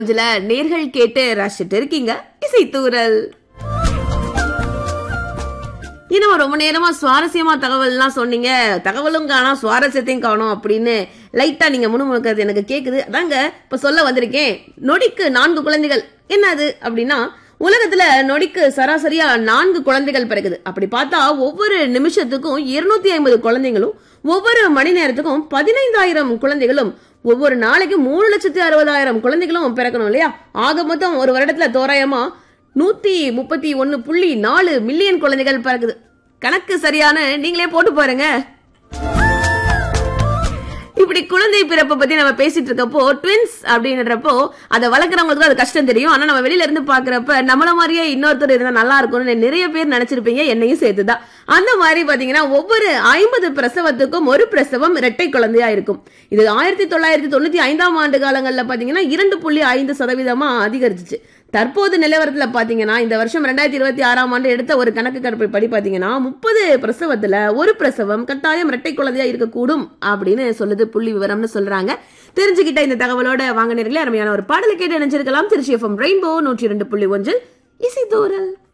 இதுல நேர்கள் கேட்டு ரசிச்சுட்டு இருக்கீங்க இசைத்தூரல் இன்னும் ரொம்ப நேரமா சுவாரஸ்யமா தகவல்லாம் சொன்னீங்க தகவலும் காணோம் சுவாரஸ்யத்தையும் காணோம் அப்படின்னு லைட்டா நீங்க முணுமுணுக்கிறது எனக்கு கேக்குது அதாங்க இப்ப சொல்ல வந்திருக்கேன் நொடிக்கு நான்கு குழந்தைகள் என்னது அப்படின்னா உலகத்துல நொடிக்கு சராசரியா நான்கு குழந்தைகள் பிறகுது அப்படி பார்த்தா ஒவ்வொரு நிமிஷத்துக்கும் இருநூத்தி ஐம்பது குழந்தைகளும் ஒவ்வொரு மணி நேரத்துக்கும் பதினைந்தாயிரம் குழந்தைகளும் ஒவ்வொரு நாளைக்கு மூணு லட்சத்தி அறுபதாயிரம் குழந்தைகளும் பிறக்கணும் இல்லையா ஆக மொத்தம் ஒரு வருடத்துல தோராயமா நூத்தி முப்பத்தி ஒன்னு புள்ளி நாலு மில்லியன் குழந்தைகள் பிறக்குது கணக்கு சரியான நீங்களே போட்டு பாருங்க இப்படி குழந்தை பிறப்பை பத்தி நம்ம பேசிட்டு இருக்கப்போ ட்வின்ஸ் அப்படின்றப்போ அதை வளர்க்குறவங்களுக்கு அது கஷ்டம் தெரியும் ஆனா நம்ம வெளியில இருந்து பாக்குறப்ப நம்மள மாதிரியே இன்னொருத்தர் இருந்தா நல்லா இருக்கும்னு நிறைய பேர் நினைச்சிருப்பீங்க என்னையும் சேர்த்துதான் அந்த மாதிரி பாத்தீங்கன்னா ஒவ்வொரு ஐம்பது பிரசவத்துக்கும் ஒரு பிரசவம் இரட்டை குழந்தையா இருக்கும் இது ஆயிரத்தி தொள்ளாயிரத்தி தொண்ணூத்தி ஐந்தாம் ஆண்டு காலங்கள்ல பாத்தீங்கன்னா இரண்டு புள்ளி ஐந்து சதவீதமா அதிகரிச்சிச்சு தற்போது நிலவரத்துல பாத்தீங்கன்னா இந்த வருஷம் ரெண்டாயிரத்தி இருபத்தி ஆறாம் ஆண்டு எடுத்த ஒரு கணக்கு கணப்பை படி பாத்தீங்கன்னா முப்பது பிரசவத்துல ஒரு பிரசவம் கட்டாயம் இரட்டை குழந்தையா இருக்கக்கூடும் அப்படின்னு சொல்லுது புள்ளி விவரம்னு சொல்றாங்க தெரிஞ்சுக்கிட்ட இந்த தகவலோட வாங்க நேர்களே அருமையான ஒரு பாடலை கேட்டு நினைச்சிருக்கலாம் திருச்சி எஃப்எம் ரெயின்போ நூற்றி இரண்டு புள்ளி ஒன்றில் இசை தூரல்